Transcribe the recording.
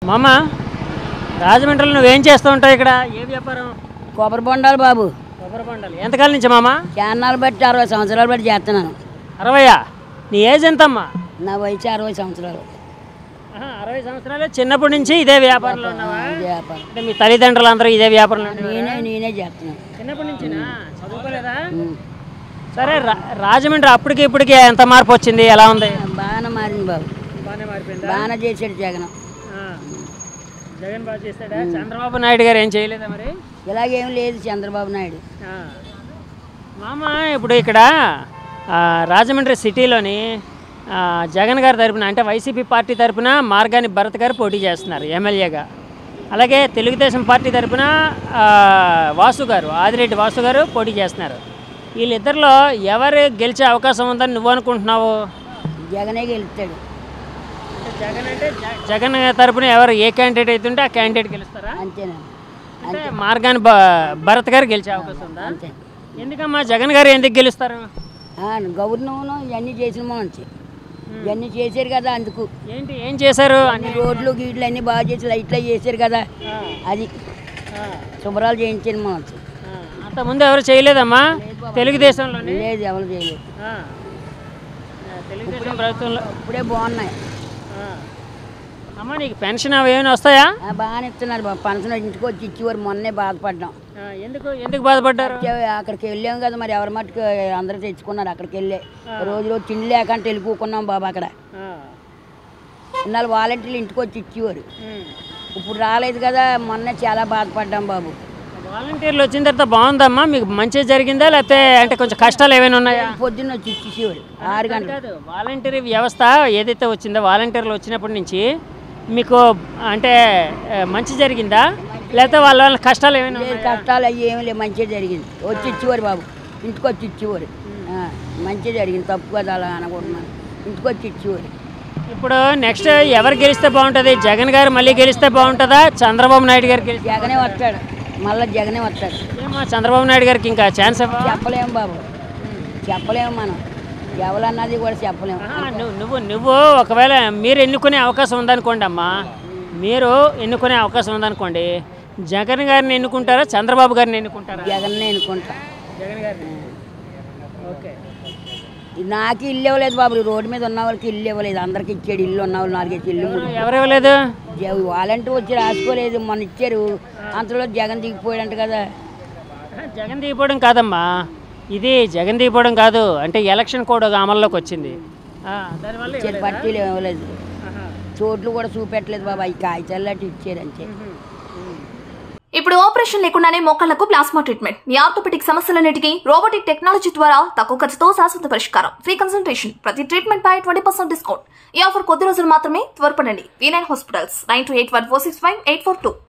మామ రాజమండ్రిలో నువ్వేం చేస్తూ ఉంటావు ఇక్కడ ఏ వ్యాపారం కొబ్బరి బొండాలు బాబు కొబ్బరి బండలు ఎంతకాలం నుంచి మామ చాన్నాళ్ళు బట్టి అరవై సంవత్సరాలు బట్టి చేస్తున్నాను అరవయా నీ ఏజ్ ఎంతమ్మా నా వయసు అరవై సంవత్సరాలు ఆహా, అరవై సంవత్సరాలు చిన్నప్పటి నుంచి ఇదే వ్యాపారంలో ఉన్నావా ఇదే వ్యాపారం అంటే మీ తల్లిదండ్రులు అందరూ ఇదే వ్యాపారంలో ఉండేవారా? నేనే నేనే చేస్తున్నాను చిన్నప్పటి నుంచినా చదువుకోలేదా ఉం. సరే రా- రాజమండ్రి అప్పటికి ఇప్పటికి ఎంత మార్పు వచ్చింది ఎలా ఉంది బాగానే మారింది బాబు బాగానే మారిపోయిందా బాగానే చేశాడు జగన్ జగన్ బాగా చేస్తాడా చంద్రబాబు నాయుడు గారు ఏం చేయలేదా మరి ఇలాగేం లేదు చంద్రబాబు నాయుడు ఆ. మామ ఇప్పుడు ఇక్కడ ఆ, రాజమండ్రి సిటీలోని ఆ, జగన్ గారి తరపున అంటే వైసీపీ పార్టీ తరపున మార్గాని భరత్ గారు పోటీ చేస్తున్నారు ఎమ్మెల్యేగా అలాగే తెలుగుదేశం పార్టీ తరపున ఆ, వాసు గారు ఆదిరెడ్డి వాసు గారు పోటీ చేస్తున్నారు వీళ్ళిద్దరిలో ఎవరు గెలిచే అవకాశం ఉందని నువ్వు అనుకుంటున్నావు జగనే గెలుస్తాడు జగన్ అంటే జగన్ తరపున ఎవరు ఏ క్యాండిడేట్ అయితే ఉంటే ఆ క్యాండిడేట్ గెలుస్తారా అంతేనా అంటే మార్గాని భ- భరత్ గారు గెలిచే అవకాశం ఉందా అంతే ఎందుకమ్మా జగన్ గారు ఎందుకు గెలుస్తారు గవర్నర్ ఇవన్నీ చేసిన మంచి ఇవన్నీ చేశారు కదా అందుకు ఏంటి ఏం చేశారు అన్ని రోడ్లు గీడ్లు అన్నీ బాగా చేసి లైట్లు అవి చేశారు కదా అది శుభ్రాలు చేయించాను మంచి అంత ముందు ఎవరు చేయలేదమ్మా తెలుగుదేశంలోని లేదు ఎవరు చేయలేదు ఆ. తెలుగుదేశం ప్రభుత్వంలో ఇప్పుడే బాగున్నాయి ఆ. అమ్మా నీకు పెన్షన్ అవి ఏమైనా వస్తాయా ఆ, బాగానే ఇస్తున్నారు బాబు పనసన ఇంటికి వచ్చి ఇచ్చేవారు మొన్నే బాధపడ్డాం ఆ, ఎందుకు ఎందుకు బాధపడ్డారు వచ్చే- అక్కడికి వెళ్ళాం కదా మరి ఎవరి మట్టుకు అందరూ తెచ్చుకున్నారు అక్కడికి వెళ్ళే రోజు రోజు తిండి లేకుండా వెళ్ళిపోకున్నాం బాబు అక్కడ ఆ. ఇన్నాళ్ళు వాలంటీర్లు ఇంటికి వచ్చి ఇచ్చేవారు ఉమ్. ఇప్పుడు రాలేదు కదా మొన్నే చాలా బాధపడ్డాం బాబు వాలంటీర్లు వచ్చిన తర్వాత బాగుందమ్మా మీకు మంచి జరిగిందా లేకపోతే అంటే కొంచెం కష్టాలు ఏమైనా ఉన్నాయా పొద్దున్న వచ్చి ఇచ్చేసేవారు ఆరు గంటలు కాదు వాలంటీర్ వ్యవస్థ ఏదైతే వచ్చిందో వాలంటీర్లు వచ్చినప్పటి నుంచి మీకు అంటే ఆ, మంచి జరిగిందా లేకపోతే వాళ్ళ వల్ల కష్టాలు ఏమైనా లేదు ఉన్నాయా? కష్టాలు అవి ఏమి లేవు మంచిగా జరిగింది వచ్చి ఇచ్చేవారు బాబు ఇంటికి వచ్చి ఇచ్చేవారు ఆ, మంచిగా జరిగింది తప్పు కదా అలా అనుకుంటున్నాను ఇంటికి వచ్చి ఇచ్చేవారు ఇప్పుడు నెక్స్ట్ ఎవరు గెలిస్తే బాగుంటుంది జగన్ గారు మళ్ళీ గెలిస్తే బాగుంటుందా చంద్రబాబు నాయుడు గారు గెలిస్తే జగనే వస్తాడు మళ్ళీ జగనే వస్తాడు ఏమో చంద్రబాబు నాయుడు గారికి ఇంకా ఛాన్స్ ఇవ్వ చెప్పలేము బాబు చెప్పలేము మనం ఎవరన్నది కూడా చెప్పలేము నువ్వు నువ్వు నువ్వు ఒకవేళ మీరు ఎన్నుకునే అవకాశం ఉందనుకోండి అమ్మా మీరు ఎన్నుకునే అవకాశం ఉందనుకోండి జగన్ గారిని ఎన్నుకుంటారా చంద్రబాబు గారిని ఎన్నుకుంటారా జగన్నే ఎన్నుకుంటా జగన్ గారిని ఓకే నాకు ఇల్లు ఇవ్వలేదు బాబు ఈ రోడ్డు మీద ఉన్న వాళ్ళకి ఇల్లు ఇవ్వలేదు అందరికి ఇచ్చాడు ఇల్లు ఉన్న వాళ్ళు నాలుగైదు ఇల్లు మూడు ఎవరు ఇవ్వలేదు వాలంటీర్ వచ్చి రాసుకోలేదు మొన్న ఇచ్చారు అంతలో జగన్ దిగిపోయాడంట కదా జగన్ దిగిపోవడం కాదమ్మా ఇది జగన్ దిగిపోవడం కాదు అంటే ఎలక్షన్ కోడ్ ఒక అమల్లోకి వచ్చింది ఆ, దానివల్ల ఇచ్చారు పట్టీలు ఇవ్వలేదు చోట్లు కూడా చూపెట్టలేదు బాబా ఈ కాగితాలు అటు ఇచ్చారు అంతే ఇప్పుడు ఆపరేషన్ లేకుండానే మోకాళ్లకు ప్లాస్మా ట్రీట్మెంట్ మీ ఆర్థోపెటిక్ సమస్యలన్నిటికీ రోబోటిక్ టెక్నాలజీ ద్వారా తక్కువ ఖర్చుతో శాశ్వత పరిష్కారం ఫ్రీ కన్సల్టేషన్ ప్రతి ట్రీట్మెంట్ పై ట్వంటీ పర్సెంట్ డిస్కౌంట్ ఈ ఆఫర్ కొద్ది రోజులు మాత్రమే త్వరపడండి V nine hospitals nine two eight one four six five eight four two